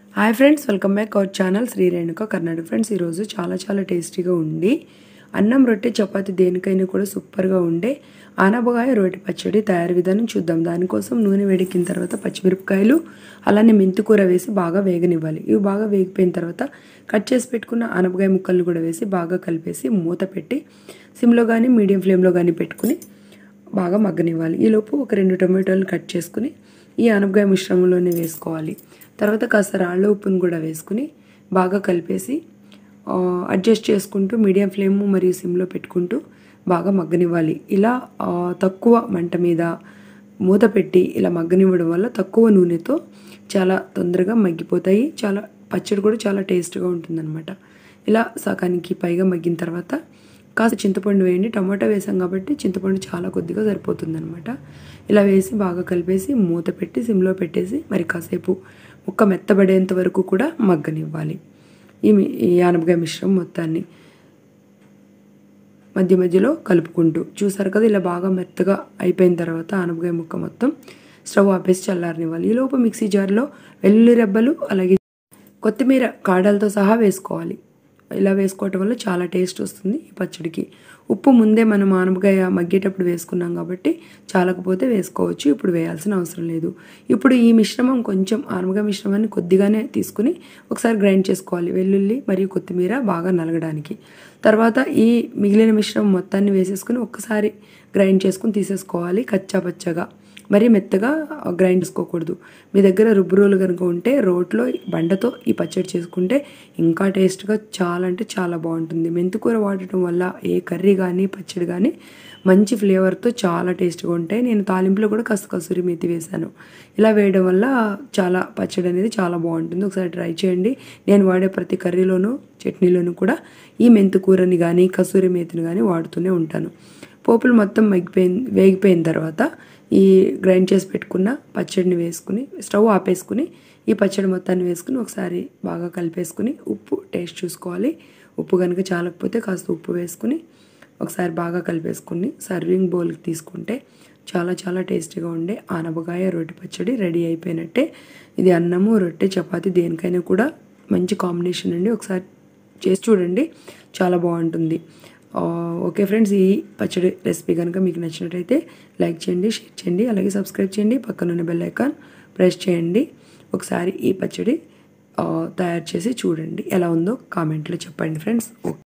hi friends welcome back our channel Shri Renuka Karnataka friends ఈరోజు చాలా చాలా టేస్టీగా ఉండి అన్నం రొట్టె చపాతి దేనికైనా కూడా సూపర్గా ఉండే ఆనపకాయ రోటి పచ్చడి తయారు విధానం చూద్దాం దానికోసం నూనె వేడెక్కిన తర్వాత పచ్చిమిరపకాయలు అలానే మెంతికూర వేసి బాగా వేగనివ్వాలి ఇవి బాగా వేగిపోయిన తర్వాత కట్ చేసి పెట్టుకున్న ఆనపకాయ ముక్కలు కూడా వేసి బాగా కలిపేసి మూత పెట్టి సిమ్లో కానీ మీడియం ఫ్లేమ్లో కానీ పెట్టుకుని బాగా మగ్గనివ్వాలి ఈలోపు ఒక రెండు టొమాటోలు కట్ చేసుకుని ఈ ఆనపకాయ మిశ్రమంలోనే వేసుకోవాలి తర్వాత కాస్త రాళ్ళ ఉప్పును కూడా వేసుకుని బాగా కలిపేసి ఆ, అడ్జస్ట్ చేసుకుంటూ మీడియం ఫ్లేమ్ మరియు సిమ్లో పెట్టుకుంటూ బాగా మగ్గనివ్వాలి ఇలా ఆ, తక్కువ మంట మీద మూత పెట్టి ఇలా మగ్గనివ్వడం వల్ల తక్కువ నూనెతో చాలా తొందరగా మగ్గిపోతాయి చాలా పచ్చడి కూడా చాలా టేస్ట్గా ఉంటుందన్నమాట ఇలా సగానికి పైగా మగ్గిన తర్వాత కాస్త చింతపండు వేయండి టమాటా వేసాం కాబట్టి చింతపండు చాలా కొద్దిగా సరిపోతుందన్నమాట ఇలా వేసి బాగా కలిపేసి మూత పెట్టి సిమ్లో పెట్టేసి మరి కాసేపు ముక్క మెత్తబడేంత వరకు కూడా మగ్గనివ్వాలి ఈ మి- ఈ ఆనపకాయ మిశ్రమం మొత్తాన్ని మధ్య మధ్యలో కలుపుకుంటూ చూసారు కదా ఇలా బాగా మెత్తగా అయిపోయిన తర్వాత ఆనపకాయ ముక్క మొత్తం స్టవ్ ఆపేసి చల్లారనివ్వాలి ఈ లోపు మిక్సీ జార్లో వెల్లుల్లి రెబ్బలు అలాగే కొత్తిమీర కాడలతో సహా వేసుకోవాలి ఇలా వేసుకోవటం వల్ల చాలా టేస్ట్ వస్తుంది ఈ పచ్చడికి ఉప్పు ముందే మనం ఆనపకాయ మగ్గేటప్పుడు వేసుకున్నాం కాబట్టి చాలకపోతే వేసుకోవచ్చు ఇప్పుడు వేయాల్సిన అవసరం లేదు ఇప్పుడు ఈ మిశ్రమం కొంచెం ఆనపకాయ మిశ్రమాన్ని కొద్దిగానే తీసుకుని ఒకసారి గ్రైండ్ చేసుకోవాలి వెల్లుల్లి మరియు కొత్తిమీర బాగా నలగడానికి తర్వాత ఈ మిగిలిన మిశ్రమం మొత్తాన్ని వేసేసుకుని ఒక్కసారి గ్రైండ్ చేసుకుని తీసేసుకోవాలి కచ్చా పచ్చగా మరీ మెత్తగా గ్రైండ్ చేసుకోకూడదు మీ దగ్గర రుబ్బు రోలు కనుక ఉంటే రోట్లో బండతో ఈ పచ్చడి చేసుకుంటే ఇంకా టేస్ట్గా చాలా అంటే చాలా బాగుంటుంది మెంతికూర వాడటం వల్ల ఏ కర్రీ కానీ పచ్చడి కానీ మంచి ఫ్లేవర్తో చాలా టేస్ట్గా ఉంటాయి నేను తాలింపులో కూడా కాస్త కసూరి మెతి వేశాను ఇలా వేయడం వల్ల చాలా పచ్చడి అనేది చాలా బాగుంటుంది ఒకసారి ట్రై చేయండి నేను వాడే ప్రతి కర్రీలోనూ చట్నీలోనూ కూడా ఈ మెంతికూరని కానీ కసూరి మేతిని కానీ వాడుతూనే ఉంటాను పోపులు మొత్తం మగ్గిపోయిన వేగిపోయిన తర్వాత ఈ గ్రైండ్ చేసి పెట్టుకున్న పచ్చడిని వేసుకుని స్టవ్ ఆపేసుకుని ఈ పచ్చడి మొత్తాన్ని వేసుకుని ఒకసారి బాగా కలిపేసుకుని ఉప్పు టేస్ట్ చూసుకోవాలి ఉప్పు కనుక చాలకపోతే కాస్త ఉప్పు వేసుకుని ఒకసారి బాగా కలిపేసుకుని సర్వింగ్ బౌల్కి తీసుకుంటే చాలా చాలా టేస్టీగా ఉండే ఆనపకాయ రొట్టె పచ్చడి రెడీ అయిపోయినట్టే ఇది అన్నము రొట్టె చపాతి దేనికైనా కూడా మంచి కాంబినేషన్ అండి ఒకసారి చేసి చూడండి చాలా బాగుంటుంది ఆ, ఓకే ఫ్రెండ్స్ ఈ పచ్చడి రెసిపీ కనుక మీకు నచ్చినట్టయితే లైక్ చేయండి షేర్ చేయండి అలాగే సబ్స్క్రైబ్ చేయండి పక్కనున్న బెల్ ఐకాన్ ప్రెస్ చేయండి ఒకసారి ఈ పచ్చడి ఆ, తయారు చేసి చూడండి ఎలా ఉందో కామెంట్లో చెప్పండి ఫ్రెండ్స్ ఓకే